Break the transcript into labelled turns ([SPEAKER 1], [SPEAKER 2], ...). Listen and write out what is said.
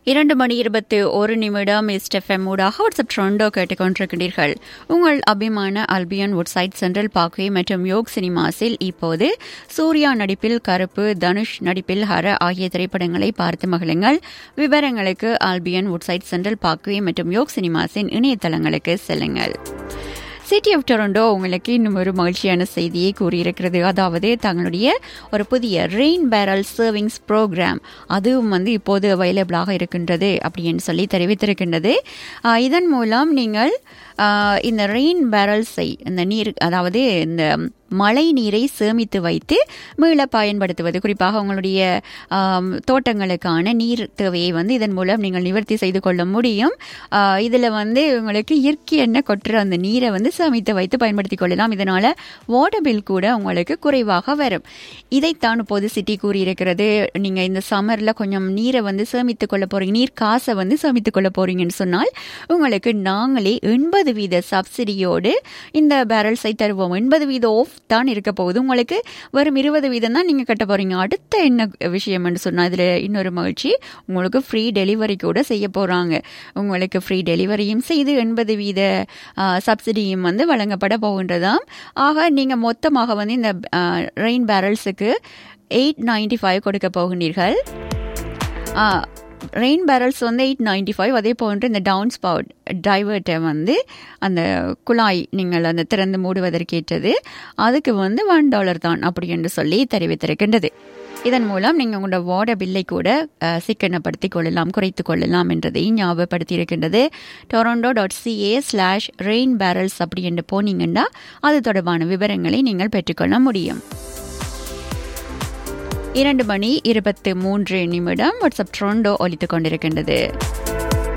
[SPEAKER 1] இரண்டு மணி இருபத்து ஒரு நிமிடம் இஸ்டெஃப்எம் ஊடாக வாட்ஸ்அப் ட்ரெண்டோ கேட்டுக்கொண்டிருக்கிறீர்கள் உங்கள் அபிமான அல்பியன் வுட்சைட் சென்ட்ரல் பார்க்வே மற்றும் யோக் சினிமாஸில் இப்போது சூர்யா நடிப்பில் கருப்பு தனுஷ் நடிப்பில் ஹர ஆகிய திரைப்படங்களை பார்த்து மகிழுங்கள் விவரங்களுக்கு ஆல்பியன் வுட்சைட் சென்ட்ரல் பார்க்வே மற்றும் யோக் சினிமாஸின் இணையதளங்களுக்கு செல்லுங்கள் சிட்டி ஆஃப் டொரண்டோ உங்களுக்கு இன்னும் ஒரு மகிழ்ச்சியான செய்தியை கூறியிருக்கிறது அதாவது தங்களுடைய ஒரு புதிய ரெயின் பேரல் சர்விங்ஸ் ப்ரோக்ராம் அதுவும் வந்து இப்போது அவைலபிளாக இருக்கின்றது அப்படின்னு சொல்லி தெரிவித்திருக்கின்றது ஆஹ் இதன் மூலம் நீங்கள் ஆஹ் இந்த ரெயின் பேரல்ஸை இந்த நீர் அதாவது இந்த மழை நீரை சேமித்து வைத்து மீள பயன்படுத்துவது குறிப்பாக உங்களுடைய ஆம், தோட்டங்களுக்கான நீர் தேவையை வந்து இதன் மூலம் நீங்கள் நிவர்த்தி செய்து கொள்ள முடியும் இதில் வந்து உங்களுக்கு இயற்கை எண்ணெய் கொட்டுற அந்த நீரை வந்து சேமித்து வைத்து பயன்படுத்தி கொள்ளலாம் இதனால் வாட்டர் பில் கூட உங்களுக்கு குறைவாக வரும் இதைத்தான் இப்போது சிட்டி கூறியிருக்கிறது நீங்கள் இந்த சம்மரில் கொஞ்சம் நீரை வந்து சேமித்து கொள்ள போகிறீங்க நீர் காசை வந்து சேமித்து கொள்ள போகிறீங்கன்னு சொன்னால் உங்களுக்கு நாங்களே எண்பது வீத சப்சிடியோடு இந்த பேரல்ஸை தருவோம் எண்பது வீத ஆஃப் தான் இருக்க போகுது உங்களுக்கு வெறும் இருபது வீதம் தான் நீங்கள் கட்ட போகிறீங்க அடுத்த என்ன விஷயம்னு சொன்னால் இதில் இன்னொரு மகிழ்ச்சி உங்களுக்கு ஃப்ரீ டெலிவரி கூட செய்ய போகிறாங்க உங்களுக்கு ஃப்ரீ டெலிவரியும் செய்து எண்பது வீத சப்சிடியும் வந்து வழங்கப்பட போகின்றதாம் ஆக நீங்கள் மொத்தமாக வந்து இந்த ரெயின் பேரல்ஸுக்கு எயிட் நைன்டி ஃபைவ் கொடுக்க போகின்றீர்கள் ரெயின் பேரல்ஸ் வந்து எயிட் நைன்டி ஃபைவ் அதே போன்று இந்த டவுன் ஸ்பவுட் டைவர்ட்டை வந்து அந்த குழாய் நீங்கள் அந்த திறந்து மூடுவதற்கேற்றது அதுக்கு வந்து ஒன் டாலர் தான் அப்படி என்று சொல்லி தெரிவித்திருக்கின்றது இதன் மூலம் நீங்கள் உங்களோட வாட்டர் பில்லை கூட அஹ், சிக்கனப்படுத்திக் கொள்ளலாம் குறைத்துக் கொள்ளலாம் என்றதையும் ஞாபகப்படுத்தி இருக்கின்றது Toronto dot CA slash rain barrels அப்படி என்று போனீங்கன்னா அது தொடர்பான விவரங்களை நீங்கள் பெற்றுக்கொள்ள முடியும் இரண்டு மணி இருபத்து மூன்று நிமிடம் வாட்ஸ்அப் ட்ரோண்டோ ஒலித்துக் கொண்டிருக்கின்றது